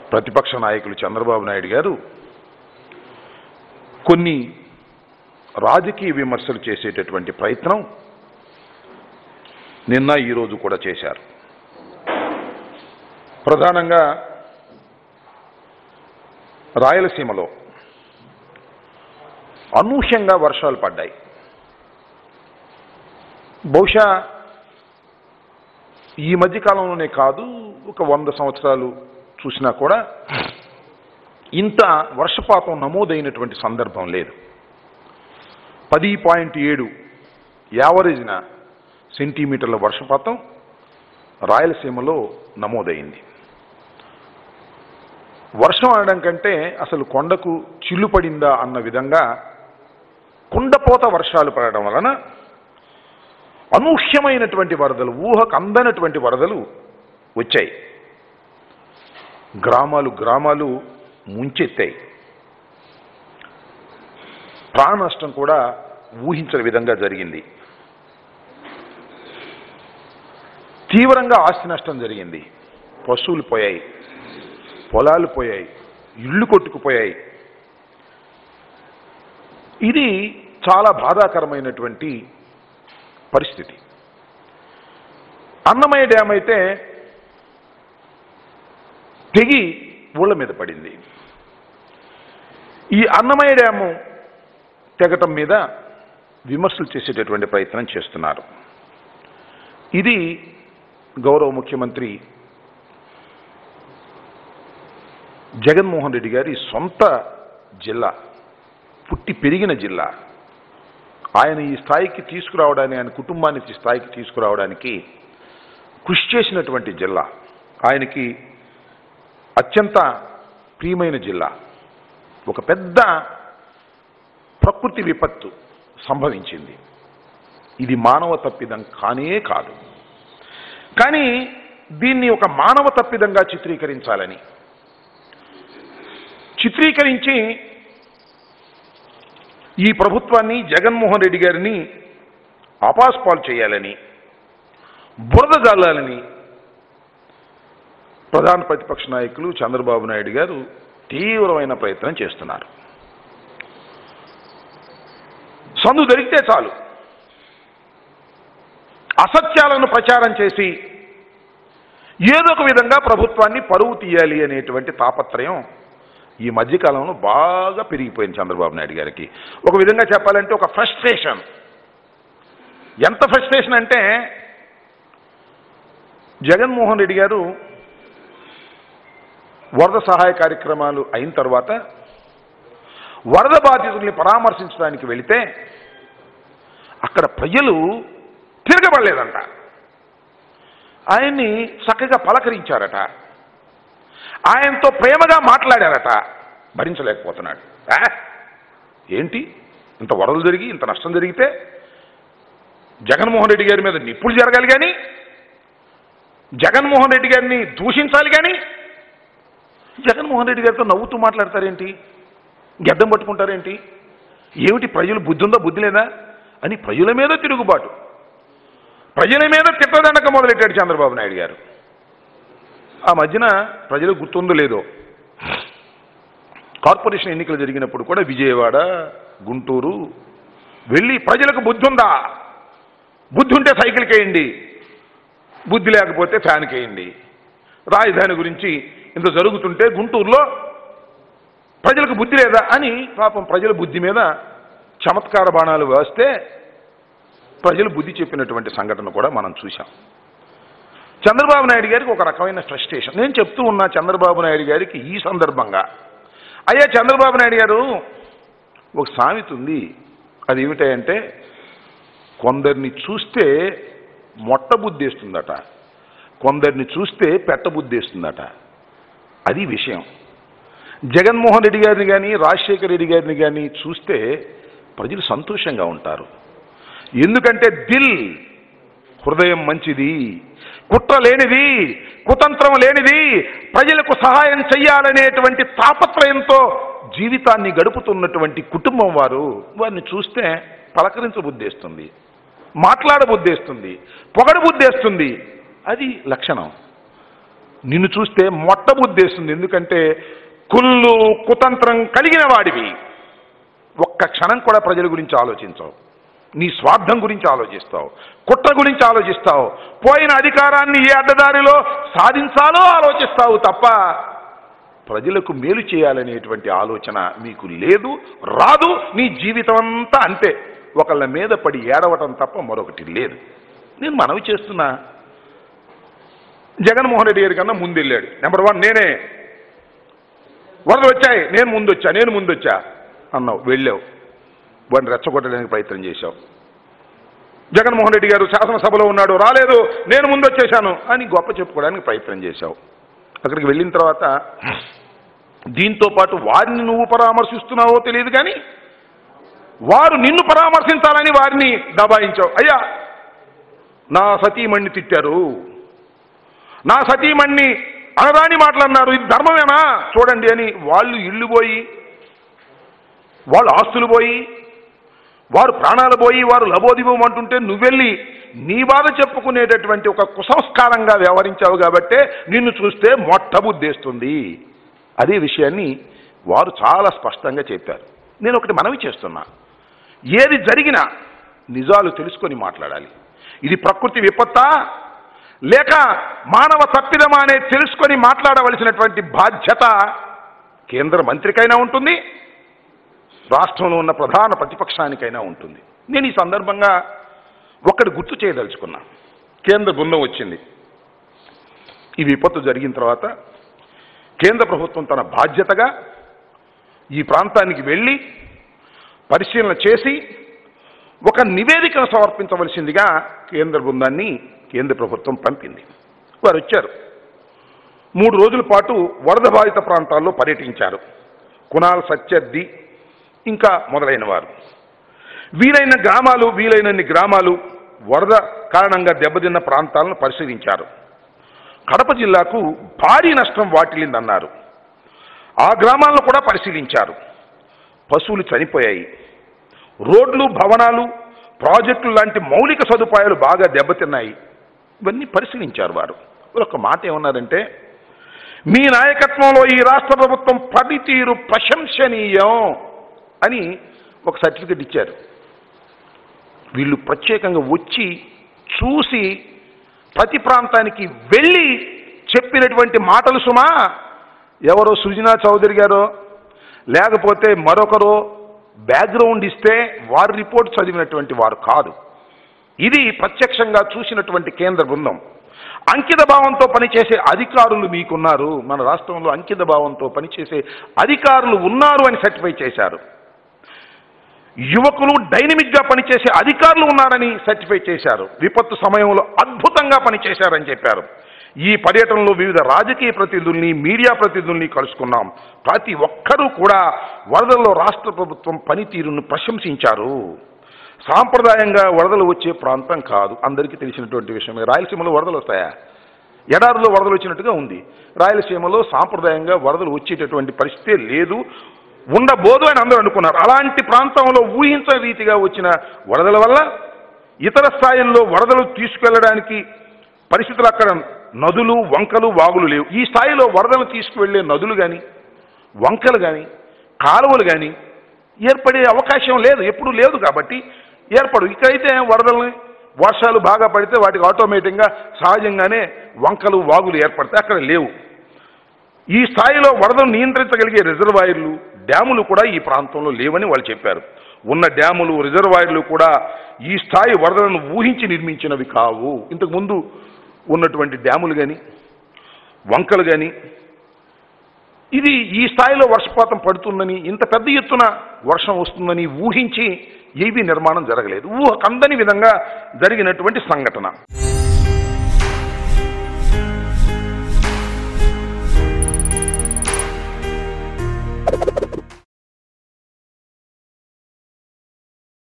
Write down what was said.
ప్రతిపక్ష నాయకులు చంద్రబాబు నాయుడు గారు కొన్ని రాజకీయ విమర్శలు చేసేటటువంటి ప్రయత్నం నిన్న ఈరోజు కూడా చేశారు ప్రధానంగా రాయలసీమలో అనూహ్యంగా వర్షాలు పడ్డాయి బహుశా ఈ మధ్య కాలంలోనే కాదు ఒక వంద సంవత్సరాలు చూసినా కూడా ఇంత వర్షపాతం నమోదైనటువంటి సందర్భం లేదు పది పాయింట్ ఏడు యావరేజ్న సెంటీమీటర్ల వర్షపాతం రాయలసీమలో నమోదైంది వర్షం అనడం కంటే అసలు కొండకు చిల్లు పడిందా అన్న విధంగా కుండపోత వర్షాలు పడడం వలన అనూహ్యమైనటువంటి వరదలు ఊహకు అందనటువంటి వరదలు వచ్చాయి గ్రామాలు గ్రామాలు ముంచెత్తాయి ప్రాణ నష్టం కూడా ఊహించని విధంగా జరిగింది తీవ్రంగా ఆస్తి నష్టం జరిగింది పశువులు పోయాయి పొలాలు పోయాయి ఇళ్ళు కొట్టుకుపోయాయి ఇది చాలా బాధాకరమైనటువంటి పరిస్థితి అన్నమయ్య డ్యామ్ అయితే తెగి ఊళ్ళ మీద పడింది ఈ అన్నమయ్య డ్యాము తెగటం మీద విమర్శలు చేసేటటువంటి ప్రయత్నం చేస్తున్నారు ఇది గౌరవ ముఖ్యమంత్రి జగన్మోహన్ రెడ్డి గారి సొంత జిల్లా పుట్టి పెరిగిన జిల్లా ఆయన ఈ స్థాయికి తీసుకురావడానికి ఆయన కుటుంబాన్ని ఈ స్థాయికి తీసుకురావడానికి కృషి చేసినటువంటి జిల్లా ఆయనకి అత్యంత ప్రియమైన జిల్లా ఒక పెద్ద ప్రకృతి విపత్తు సంభవించింది ఇది మానవ తప్పిదం కానే కాదు కానీ దీన్ని ఒక మానవ తప్పిదంగా చిత్రీకరించాలని చిత్రీకరించి ఈ ప్రభుత్వాన్ని జగన్మోహన్ రెడ్డి గారిని అపాస్పాలు చేయాలని బురద జల్లాలని ప్రధాన ప్రతిపక్ష నాయకులు చంద్రబాబు నాయుడు గారు తీవ్రమైన ప్రయత్నం చేస్తున్నారు సందు దొరికితే చాలు అసత్యాలను ప్రచారం చేసి ఏదో ఒక విధంగా ప్రభుత్వాన్ని పరువు తీయాలి అనేటువంటి తాపత్రయం ఈ మధ్యకాలంలో బాగా పెరిగిపోయింది చంద్రబాబు నాయుడు గారికి ఒక విధంగా చెప్పాలంటే ఒక ఫ్రస్ట్రేషన్ ఎంత ఫ్రస్ట్రేషన్ అంటే జగన్మోహన్ రెడ్డి గారు వరద సహాయ కార్యక్రమాలు అయిన తర్వాత వరద బాధితుల్ని పరామర్శించడానికి వెళితే అక్కడ ప్రజలు తిరగబడలేదంట ఆయన్ని చక్కగా పలకరించారట ఆయనతో ప్రేమగా మాట్లాడారట భరించలేకపోతున్నాడు ఆ? ఏంటి ఇంత వరదలు జరిగి ఇంత నష్టం జరిగితే జగన్మోహన్ రెడ్డి గారి మీద నిప్పులు జరగాలి కానీ జగన్మోహన్ రెడ్డి గారిని దూషించాలి కానీ జగన్మోహన్ రెడ్డి గారితో నవ్వుతూ మాట్లాడతారేంటి గెద్దం పట్టుకుంటారేంటి ఏమిటి ప్రజలు బుద్ధి ఉందా బుద్ధి లేదా అని ప్రజల మీద తిరుగుబాటు ప్రజల మీద తిట్టదండక మొదలెట్టాడు చంద్రబాబు నాయుడు గారు ఆ మధ్యన ప్రజలకు గుర్తుందో లేదో కార్పొరేషన్ ఎన్నికలు జరిగినప్పుడు కూడా విజయవాడ గుంటూరు వెళ్ళి ప్రజలకు బుద్ధి ఉందా బుద్ధి ఉంటే సైకిల్కి వేయండి బుద్ధి లేకపోతే ఫ్యాన్కి వేయండి రాజధాని గురించి ఇంత జరుగుతుంటే గుంటూరులో ప్రజలకు బుద్ధి లేదా అని పాపం ప్రజల బుద్ధి మీద చమత్కార బాణాలు వేస్తే ప్రజలు బుద్ధి చెప్పినటువంటి సంఘటన కూడా మనం చూశాం చంద్రబాబు నాయుడు గారికి ఒక రకమైన ఫ్రస్ట్రేషన్ నేను చెప్తూ ఉన్నా చంద్రబాబు నాయుడు గారికి ఈ సందర్భంగా అయ్యా చంద్రబాబు నాయుడు గారు ఒక సామెత ఉంది అది ఏమిటంటే కొందరిని చూస్తే మొట్ట బుద్ధేస్తుందట కొందరిని చూస్తే పెట్ట బుద్ధేస్తుందట అది విషయం జగన్మోహన్ రెడ్డి గారిని కానీ రాజశేఖర రెడ్డి గారిని కానీ చూస్తే ప్రజలు సంతోషంగా ఉంటారు ఎందుకంటే దిల్ హృదయం మంచిది కుట్ర లేనిది కుతంత్రం లేనిది ప్రజలకు సహాయం చెయ్యాలనేటువంటి తాపత్రయంతో జీవితాన్ని గడుపుతున్నటువంటి కుటుంబం వారు వారిని చూస్తే పలకరించబుద్ధేస్తుంది మాట్లాడబుద్ధేస్తుంది పొగడబుద్ధేస్తుంది అది లక్షణం నిన్ను చూస్తే మొట్టబుద్ధేస్తుంది ఎందుకంటే కుళ్ళు కుతంత్రం కలిగిన వాడివి ఒక్క క్షణం కూడా ప్రజల గురించి ఆలోచించవు నీ స్వార్థం గురించి ఆలోచిస్తావు కుట్ర గురించి ఆలోచిస్తావు పోయిన అధికారాన్ని ఏ అడ్డదారిలో సాధించాలో ఆలోచిస్తావు తప్ప ప్రజలకు మేలు చేయాలనేటువంటి ఆలోచన మీకు లేదు రాదు నీ జీవితం అంతా అంతే ఒకళ్ళ మీద పడి ఏడవటం తప్ప మరొకటి లేదు నేను మనవి చేస్తున్నా జగన్మోహన్ రెడ్డి గారి కన్నా ముందు వెళ్ళాడు నెంబర్ వన్ నేనే వరదలు వచ్చాయి నేను ముందు వచ్చా నేను ముందు వచ్చా అన్నావు వెళ్ళావు వాడిని రెచ్చగొట్టడానికి ప్రయత్నం చేశావు జగన్మోహన్ రెడ్డి గారు శాసనసభలో ఉన్నాడు రాలేదు నేను ముందు వచ్చేశాను అని గొప్ప చెప్పుకోవడానికి ప్రయత్నం చేశావు అక్కడికి వెళ్ళిన తర్వాత దీంతో పాటు వారిని నువ్వు పరామర్శిస్తున్నావో తెలియదు కానీ వారు నిన్ను పరామర్శించాలని వారిని దబాయించావు అయ్యా నా సతీమణ్ణి తిట్టారు నా సతీమణ్ణి అనరాని మాటలన్నారు ఇది ధర్మమేనా చూడండి అని వాళ్ళు ఇళ్ళు పోయి వాళ్ళు ఆస్తులు పోయి వారు ప్రాణాలు పోయి వారు లబోదిబం అంటుంటే నువ్వెళ్ళి నీ బాధ చెప్పుకునేటటువంటి ఒక కుసంస్కారంగా వ్యవహరించావు కాబట్టే నిన్ను చూస్తే మొట్టబుద్ధేస్తుంది అదే విషయాన్ని వారు చాలా స్పష్టంగా చెప్పారు నేను ఒకటి మనవి చేస్తున్నా ఏది జరిగినా నిజాలు తెలుసుకొని మాట్లాడాలి ఇది ప్రకృతి విపత్తా లేక మానవ తప్పిదమా అనే తెలుసుకొని మాట్లాడవలసినటువంటి బాధ్యత కేంద్ర మంత్రికైనా ఉంటుంది రాష్ట్రంలో ఉన్న ప్రధాన ప్రతిపక్షానికైనా ఉంటుంది నేను ఈ సందర్భంగా ఒక్కటి గుర్తు చేయదలుచుకున్నా కేంద్ర బృందం వచ్చింది ఈ విపత్తు జరిగిన తర్వాత కేంద్ర ప్రభుత్వం తన బాధ్యతగా ఈ ప్రాంతానికి వెళ్ళి పరిశీలన చేసి ఒక నివేదికను సమర్పించవలసిందిగా కేంద్ర బృందాన్ని కేంద్ర ప్రభుత్వం పంపింది వారు వచ్చారు మూడు రోజుల పాటు వరద బాధిత ప్రాంతాల్లో పర్యటించారు కునాల్ సత్యర్ది ఇంకా మొదలైన వారు వీలైన గ్రామాలు వీలైనన్ని గ్రామాలు వరద కారణంగా దెబ్బతిన్న ప్రాంతాలను పరిశీలించారు కడప జిల్లాకు భారీ నష్టం వాటిల్లిందన్నారు ఆ గ్రామాలను కూడా పరిశీలించారు పశువులు చనిపోయాయి రోడ్లు భవనాలు ప్రాజెక్టులు లాంటి మౌలిక సదుపాయాలు బాగా దెబ్బతిన్నాయి ఇవన్నీ పరిశీలించారు వారు ఒక మాట ఏమన్నారంటే మీ నాయకత్వంలో ఈ రాష్ట్ర ప్రభుత్వం పనితీరు ప్రశంసనీయం అని ఒక సర్టిఫికెట్ ఇచ్చారు వీళ్ళు ప్రత్యేకంగా వచ్చి చూసి ప్రతి ప్రాంతానికి వెళ్ళి చెప్పినటువంటి మాటలు సుమా ఎవరో సృజనా చౌదరి గారో లేకపోతే మరొకరో బ్యాక్గ్రౌండ్ ఇస్తే వారి రిపోర్ట్ చదివినటువంటి వారు కాదు ఇది ప్రత్యక్షంగా చూసినటువంటి కేంద్ర బృందం అంకిత భావంతో పనిచేసే అధికారులు మీకున్నారు మన రాష్ట్రంలో అంకిత భావంతో పనిచేసే అధికారులు ఉన్నారు అని సర్టిఫై చేశారు యువకులు డైనమిక్ గా పనిచేసే అధికారులు ఉన్నారని సర్టిఫై చేశారు విపత్తు సమయంలో అద్భుతంగా పనిచేశారని చెప్పారు ఈ పర్యటనలో వివిధ రాజకీయ ప్రతినిధుల్ని మీడియా ప్రతినిధుల్ని కలుసుకున్నాం ప్రతి ఒక్కరూ కూడా వరదల్లో రాష్ట్ర ప్రభుత్వం పనితీరును ప్రశంసించారు సాంప్రదాయంగా వరదలు వచ్చే ప్రాంతం కాదు అందరికీ తెలిసినటువంటి విషయమే రాయలసీమలో వరదలు వస్తాయా ఎడారిలో వరదలు వచ్చినట్టుగా ఉంది రాయలసీమలో సాంప్రదాయంగా వరదలు వచ్చేటటువంటి పరిస్థితే లేదు ఉండబోదు అని అందరూ అనుకున్నారు అలాంటి ప్రాంతంలో ఊహించని రీతిగా వచ్చిన వరదల వల్ల ఇతర స్థాయిల్లో వరదలు తీసుకెళ్లడానికి పరిస్థితులు అక్కడ నదులు వంకలు వాగులు లేవు ఈ స్థాయిలో వరదలు తీసుకువెళ్లే నదులు కానీ వంకలు కానీ కాలువలు కానీ ఏర్పడే అవకాశం లేదు ఎప్పుడు లేదు కాబట్టి ఏర్పడు ఇక్కడైతే వరదల్ని వర్షాలు బాగా పడితే వాటికి ఆటోమేటిక్గా సహజంగానే వంకలు వాగులు ఏర్పడతాయి అక్కడ లేవు ఈ స్థాయిలో వరదను నియంత్రించగలిగే రిజర్వాయర్లు డ్యాములు కూడా ఈ ప్రాంతంలో లేవని వాళ్ళు చెప్పారు ఉన్న డ్యాములు రిజర్వాయర్లు కూడా ఈ స్థాయి వరదలను ఊహించి నిర్మించినవి కావు ఇంతకు ముందు ఉన్నటువంటి డ్యాములు కానీ వంకలు కానీ ఇది ఈ స్థాయిలో వర్షపాతం పడుతుందని ఇంత పెద్ద ఎత్తున వర్షం వస్తుందని ఊహించి ఏవీ నిర్మాణం జరగలేదు ఊహకందని విధంగా జరిగినటువంటి సంఘటన